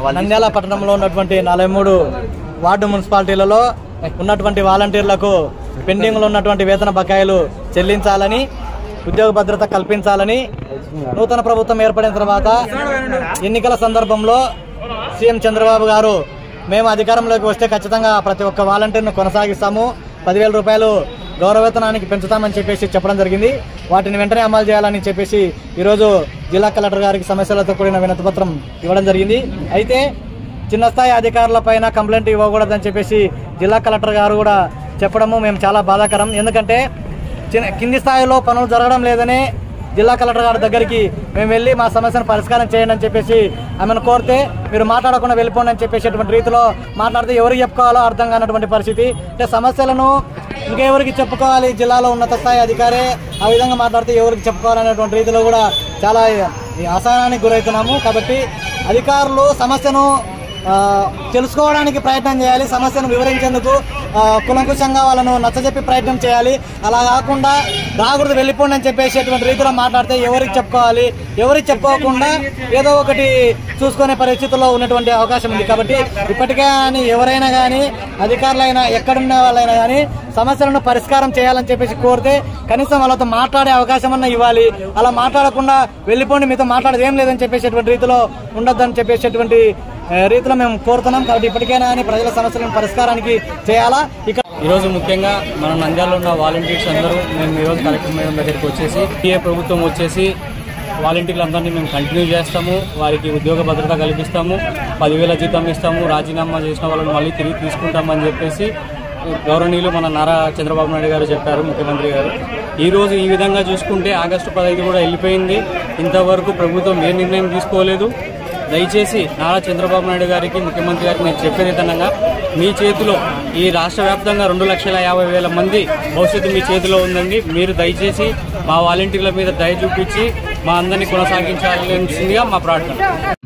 నంద్యాల పట్టణంలో ఉన్నటువంటి నలభై మూడు వార్డు మున్సిపాలిటీలలో ఉన్నటువంటి వాలంటీర్లకు పెండింగ్లో ఉన్నటువంటి వేతన బకాయిలు చెల్లించాలని ఉద్యోగ భద్రత కల్పించాలని నూతన ప్రభుత్వం ఏర్పడిన తర్వాత ఎన్నికల సందర్భంలో సీఎం చంద్రబాబు గారు మేము అధికారంలోకి వస్తే ఖచ్చితంగా ప్రతి ఒక్క వాలంటీర్ను కొనసాగిస్తాము పదివేల రూపాయలు గౌరవేతనానికి పెంచుతామని చెప్పేసి చెప్పడం జరిగింది వాటిని వెంటనే అమలు చేయాలని చెప్పేసి ఈరోజు జిల్లా కలెక్టర్ గారికి సమస్యలతో కూడిన వినతిపత్రం ఇవ్వడం జరిగింది అయితే చిన్న స్థాయి అధికారుల పైన కంప్లైంట్ ఇవ్వకూడదని చెప్పేసి జిల్లా కలెక్టర్ గారు కూడా చెప్పడము మేము చాలా బాధాకరం ఎందుకంటే చిన్న కింది స్థాయిలో పనులు జరగడం లేదని జిల్లా కలెక్టర్ గారి దగ్గరికి మేము వెళ్ళి మా సమస్యను పరిష్కారం చేయండి అని చెప్పేసి ఆమెను కోరితే మీరు మాట్లాడకుండా వెళ్ళిపోండి అని చెప్పేసేటువంటి రీతిలో మాట్లాడితే ఎవరికి చెప్పుకోవాలో అర్థం కానటువంటి పరిస్థితి అంటే సమస్యలను ఇంకెవరికి చెప్పుకోవాలి జిల్లాలో ఉన్నత స్థాయి అధికారే ఆ విధంగా మాట్లాడితే ఎవరికి చెప్పుకోవాలనేటువంటి రీతిలో కూడా చాలా ఈ అసహనానికి గురవుతున్నాము కాబట్టి అధికారులు సమస్యను ఆ, తెలుసుకోవడానికి ప్రయత్నం చేయాలి సమస్యను వివరించేందుకు ఆ, కులంకుశంగా వాళ్ళను నచ్చజెప్పి ప్రయత్నం చేయాలి అలా కాకుండా రాకూడదు వెళ్ళిపోండి అని చెప్పేసేటువంటి రీతిలో మాట్లాడితే ఎవరికి చెప్పుకోవాలి ఎవరికి చెప్పుకోకుండా ఏదో ఒకటి చూసుకునే పరిస్థితుల్లో ఉన్నటువంటి అవకాశం ఉంది కాబట్టి ఇప్పటికే కానీ ఎవరైనా కానీ అధికారులైనా ఎక్కడున్న వాళ్ళైనా కానీ సమస్యలను పరిష్కారం చేయాలని చెప్పేసి కోరితే కనీసం వాళ్ళతో మాట్లాడే అవకాశం అన్న ఇవ్వాలి అలా మాట్లాడకుండా వెళ్ళిపోండి మీతో మాట్లాడేది ఏం లేదని చెప్పేసేటువంటి రీతిలో ఉండొద్దని చెప్పేసేటువంటి ఆ, రీతిలో మేము కోరుతున్నాం కాబట్టి ఇప్పటికైనా కానీ ప్రజల సమస్యలను పరిష్కారానికి చేయాలా ఇక ఈరోజు ముఖ్యంగా మన నంద్యాలలో ఉన్న వాలంటీర్స్ అందరూ మేము ఈరోజు కలెక్టర్ మేడం దగ్గరికి వచ్చేసి ఏ ప్రభుత్వం వచ్చేసి వాలంటీర్లు అందరినీ మేము కంటిన్యూ చేస్తాము వారికి ఉద్యోగ భద్రత కల్పిస్తాము పదివేల జీతం ఇస్తాము రాజీనామా చేసిన వాళ్ళని మళ్ళీ తిరిగి తీసుకుంటామని చెప్పేసి గౌరవనీయులు మన నారా చంద్రబాబు నాయుడు గారు చెప్పారు ముఖ్యమంత్రి గారు ఈ రోజు ఈ విధంగా చూసుకుంటే ఆగస్టు పదహైదు కూడా వెళ్ళిపోయింది ఇంతవరకు ప్రభుత్వం ఏ నిర్ణయం తీసుకోలేదు దయచేసి నారా చంద్రబాబు నాయుడు గారికి ముఖ్యమంత్రి గారికి నేను చెప్పేది విధంగా మీ చేతిలో ఈ రాష్ట్ర వ్యాప్తంగా రెండు లక్షల యాభై వేల మంది భవిష్యత్తు మీ చేతిలో ఉందండి మీరు దయచేసి మా వాలంటీర్ల మీద దయ చూపించి మా అందరినీ కొనసాగించాల్సిందిగా మా ప్రార్థన